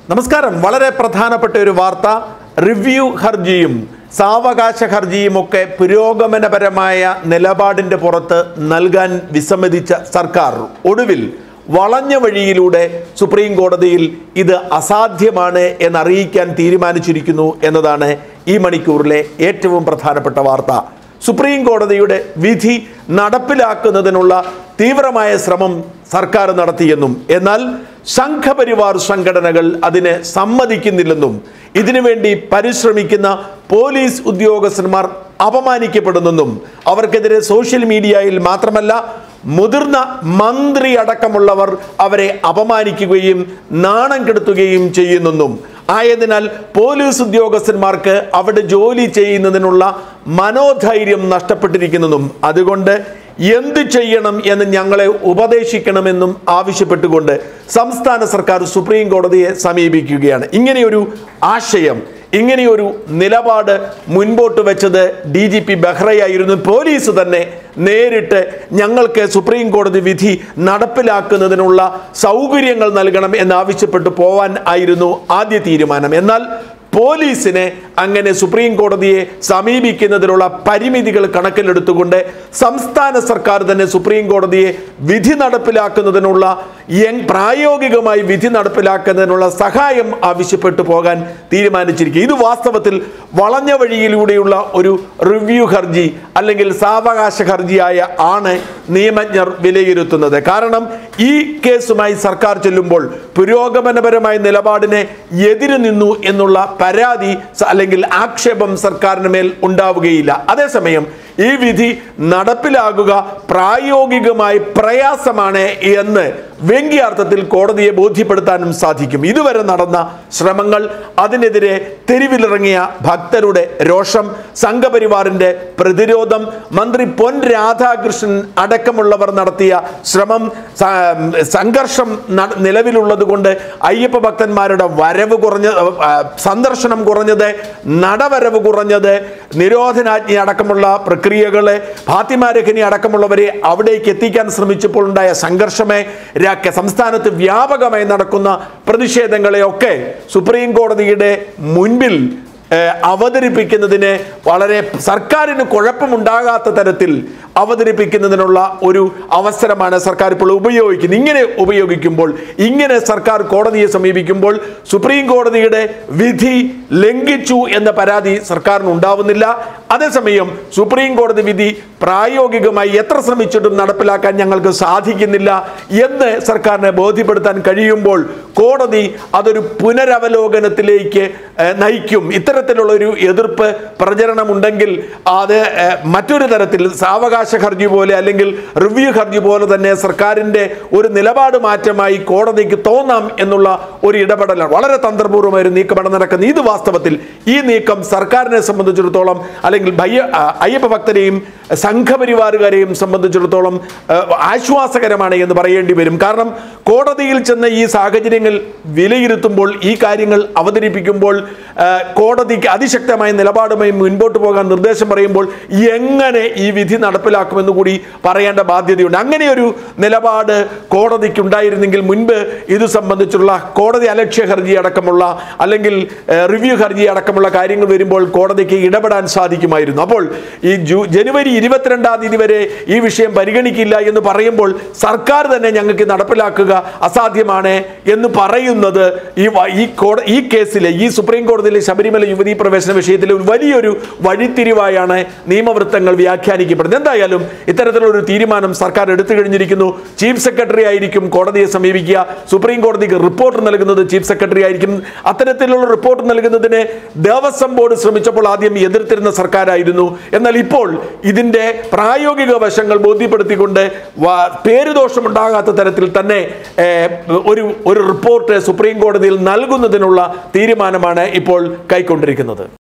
നമസ്കാരം വളരെ പ്രധാനപ്പെട്ട ഒരു വാർത്ത റിവ്യൂ ഹർജിയും സാവകാശ ഹർജിയും ഒക്കെ പുരോഗമനപരമായ നിലപാടിന്റെ പുറത്ത് നൽകാൻ വിസമ്മതിച്ച സർക്കാർ ഒടുവിൽ വളഞ്ഞ വഴിയിലൂടെ സുപ്രീം കോടതിയിൽ ഇത് അസാധ്യമാണ് എന്നറിയിക്കാൻ തീരുമാനിച്ചിരിക്കുന്നു എന്നതാണ് ഈ മണിക്കൂറിലെ ഏറ്റവും പ്രധാനപ്പെട്ട വാർത്ത സുപ്രീം കോടതിയുടെ വിധി നടപ്പിലാക്കുന്നതിനുള്ള തീവ്രമായ ശ്രമം സർക്കാർ നടത്തിയെന്നും എന്നാൽ സംഘപരിവാർ സംഘടനകൾ അതിനെ സമ്മതിക്കുന്നില്ലെന്നും ഇതിനുവേണ്ടി പരിശ്രമിക്കുന്ന പോലീസ് ഉദ്യോഗസ്ഥന്മാർ അപമാനിക്കപ്പെടുന്നെന്നും അവർക്കെതിരെ സോഷ്യൽ മീഡിയയിൽ മാത്രമല്ല മുതിർന്ന മന്ത്രി അടക്കമുള്ളവർ അവരെ അപമാനിക്കുകയും നാണം കെടുത്തുകയും ചെയ്യുന്നെന്നും ആയതിനാൽ പോലീസ് ഉദ്യോഗസ്ഥന്മാർക്ക് അവിടെ ജോലി ചെയ്യുന്നതിനുള്ള മനോധൈര്യം നഷ്ടപ്പെട്ടിരിക്കുന്നെന്നും അതുകൊണ്ട് എന്ത് ചെയ്യണം എന്ന് ഞങ്ങളെ ഉപദേശിക്കണമെന്നും ആവശ്യപ്പെട്ടുകൊണ്ട് സംസ്ഥാന സർക്കാർ സുപ്രീം കോടതിയെ സമീപിക്കുകയാണ് ഇങ്ങനെയൊരു ആശയം ഇങ്ങനെയൊരു നിലപാട് മുൻപോട്ട് വെച്ചത് ഡി ജി പി ബെഹ്റയായിരുന്നു പോലീസ് തന്നെ നേരിട്ട് ഞങ്ങൾക്ക് സുപ്രീം കോടതി വിധി നടപ്പിലാക്കുന്നതിനുള്ള സൗകര്യങ്ങൾ നൽകണം എന്നാവശ്യപ്പെട്ട് പോവാൻ ആയിരുന്നു ആദ്യ തീരുമാനം എന്നാൽ പോലീസിനെ അങ്ങനെ സുപ്രീം കോടതിയെ സമീപിക്കുന്നതിനുള്ള പരിമിതികൾ കണക്കിലെടുത്തുകൊണ്ട് സംസ്ഥാന സർക്കാർ തന്നെ സുപ്രീം കോടതിയെ വിധി നടപ്പിലാക്കുന്നതിനുള്ള യങ് പ്രായോഗികമായി വിധി നടപ്പിലാക്കുന്നതിനുള്ള സഹായം ആവശ്യപ്പെട്ടു പോകാൻ തീരുമാനിച്ചിരിക്കുക ഇത് വാസ്തവത്തിൽ വളഞ്ഞ വഴിയിലൂടെയുള്ള ഒരു റിവ്യൂ ഹർജി അല്ലെങ്കിൽ സാവകാശ ഹർജിയായ ആണ് നിയമജ്ഞർ വിലയിരുത്തുന്നത് കാരണം ഈ കേസുമായി സർക്കാർ ചെല്ലുമ്പോൾ പുരോഗമനപരമായ നിലപാടിനെ എതിര് നിന്നു എന്നുള്ള പരാതി സ- അല്ലെങ്കിൽ ആക്ഷേപം സർക്കാരിന് മേൽ ഉണ്ടാവുകയില്ല അതേസമയം ഈ വിധി നടപ്പിലാകുക പ്രായോഗികമായി പ്രയാസമാണ് എന്ന് വ്യംഗ്യാർത്ഥത്തിൽ കോടതിയെ ബോധ്യപ്പെടുത്താനും സാധിക്കും ഇതുവരെ നടന്ന ശ്രമങ്ങൾ അതിനെതിരെ തെരുവിലിറങ്ങിയ ഭക്തരുടെ രോഷം സംഘപരിവാറിന്റെ പ്രതിരോധം മന്ത്രി പൊൻ രാധാകൃഷ്ണൻ അടക്കമുള്ളവർ നടത്തിയ ശ്രമം സ- സംഘർഷം ന- നിലവിലുള്ളത് കൊണ്ട് അയ്യപ്പ ഭക്തന്മാരുടെ വരവ് കുറഞ്ഞ ആ, സന്ദർശനം കുറഞ്ഞത് നടവരവ് കുറഞ്ഞത് നിരോധനാജ്ഞ അടക്കമുള്ള പ്രക്രിയകളെ ഫാത്തിമാരഖനി അടക്കമുള്ളവരെ അവിടേക്ക് എത്തിക്കാൻ ശ്രമിച്ചപ്പോൾ ഉണ്ടായ സംഘർഷമേ ര- സംസ്ഥാനത്ത് വ്യാപകമായി നടക്കുന്ന പ്രതിഷേധങ്ങളെയൊക്കെ സുപ്രീം കോടതിയുടെ മുൻപിൽ ഏഹ്, അവതരിപ്പിക്കുന്നതിന് വളരെ സർക്കാരിന് കുഴപ്പമുണ്ടാകാത്ത തരത്തിൽ അവതരിപ്പിക്കുന്നതിനുള്ള ഒരു അവസരമാണ് സർക്കാർ ഇപ്പോൾ ഉപയോഗിക്കുന്നത് ഇങ്ങനെ ഉപയോഗിക്കുമ്പോൾ ഇങ്ങനെ സർക്കാർ കോടതിയെ സമീപിക്കുമ്പോൾ സുപ്രീം കോടതിയുടെ വിധി ലംഘിച്ചു എന്ന പരാതി സർക്കാരിന് ഉണ്ടാവുന്നില്ല അതേസമയം സുപ്രീം കോടതി വിധി പ്രായോഗികമായി എത്ര ശ്രമിച്ചിട്ടും നടപ്പിലാക്കാൻ ഞങ്ങൾക്ക് സാധിക്കുന്നില്ല എന്ന് സർക്കാരിനെ ബോധ്യപ്പെടുത്താൻ കഴിയുമ്പോൾ കോടതി അതൊരു പുനരവലോകനത്തിലേക്ക് ഏഹ്, നയിക്കും ഇത്തരത്തിലുള്ള ഒരു എതിർപ്പ് പ്രചരണമുണ്ടെങ്കിൽ അത് ഏഹ്, മറ്റൊരു തരത്തിൽ സാവകാശ ഹർജി പോലെ അല്ലെങ്കിൽ റിവ്യൂ ഹർജി പോലെ തന്നെ സർക്കാരിൻ്റെ ഒരു നിലപാട് മാറ്റമായി കോടതിക്ക് തോന്നാം എന്നുള്ള ഒരു ഇടപെടലാണ് വളരെ തന്ത്രപൂർവ്വമായ ഒരു നീക്കമാണ് നടക്കുന്നത് ഇത് വാസ്തവത്തിൽ ഈ നീക്കം സർക്കാരിനെ സംബന്ധിച്ചിടത്തോളം അല്ലെങ്കിൽ ഭയ്യ ആ, അയ്യപ്പ ഭക്തരെയും സംഘപരിവാറുകാരെയും സംബന്ധിച്ചിടത്തോളം ആ, ആശ്വാസകരമാണ് എന്ന് പറയേണ്ടി വരും കാരണം കോടതിയിൽ ചെന്ന ഈ സാഹചര്യങ്ങൾ വിലയിരുത്തുമ്പോൾ ഈ കാര്യങ്ങൾ അവതരിപ്പിക്കുമ്പോൾ ആ, കോടതിക്ക് അതിശക്തമായ നിലപാടുമായി മുൻപോട്ട് പോകാൻ നിർദ്ദേശം പറയുമ്പോൾ എങ്ങനെ ഈ വിധി നടപ്പിലാക്കുമെന്ന് കൂടി പറയേണ്ട ബാധ്യതയുണ്ട് അങ്ങനെ ഒരു നിലപാട് കോടതിക്ക് ഉണ്ടായിരുന്നെങ്കിൽ മുൻപ് ഇത് സംബന്ധിച്ചുള്ള കോടതി അലക്ഷ്യ ഹർജി അടക്കമുള്ള അല്ലെങ്കിൽ ഏഹ്, റിവ്യൂ ഹർജി അടക്കമുള്ള കാര്യങ്ങൾ വരുമ്പോൾ കോടതിക്ക് ഇടപെടാൻ സാധിക്കുമായിരുന്നു അപ്പോൾ ഈ ജൂ ജനുവരി ഇരുപത്തിരണ്ടാം തീയതി വരെ ഈ വിഷയം പരിഗണിക്കില്ല എന്ന് പറയുമ്പോൾ സർക്കാർ തന്നെ ഞങ്ങൾക്ക് നടപ്പിലാക്കുക അസാധ്യമാണ് എന്ന് പറയുന്നത് ഈ വ- ഈ കോട ഈ കേസിലെ ഈ സുപ്രീം കോടതിയിലെ ശബരിമല യുവതീ പ്രവേശന വിഷയത്തിലെ ഒരു വലിയൊരു വഴിത്തിരിവായാണ് നിയമവൃത്തങ്ങൾ വ്യാഖ്യാനിക്കപ്പെടുന്നത് എന്തായാലും ഇത്തരത്തിലുള്ള ഒരു തീരുമാനം സർക്കാർ എടുത്തു കഴിഞ്ഞിരിക്കുന്നു ചീഫ് സെക്രട്ടറി ആയിരിക്കും കോടതിയെ സമീപിക്കുക സുപ്രീം കോടതിക്ക് റിപ്പോർട്ട് നൽകുന്നത് ചീഫ് സെക്രട്ടറി ആയിരിക്കും അത്തരത്തിലുള്ള റിപ്പോർട്ട് നൽകുന്നതിന് ദേവസ്വം ബോർഡ് ശ്രമിച്ചപ്പോൾ ആദ്യം എതിർത്തിരുന്ന സർക്കാരായിരുന്നു എന്നാൽ ഇപ്പോൾ ഇതിന്റെ പ്രായോഗിക വശങ്ങൾ ബോധ്യപ്പെടുത്തിക്കൊണ്ട് വ- പേരുദോഷമുണ്ടാകാത്ത തരത്തിൽ തന്നെ ഏഹ്, ഒരു ഒരു റിപ്പോർട്ട് സുപ്രീം കോടതിയിൽ നൽകുന്നതിനുള്ള തീരുമാനമാണ് ഇപ്പോൾ കൈക്കൊണ്ടിരിക്കുന്നത്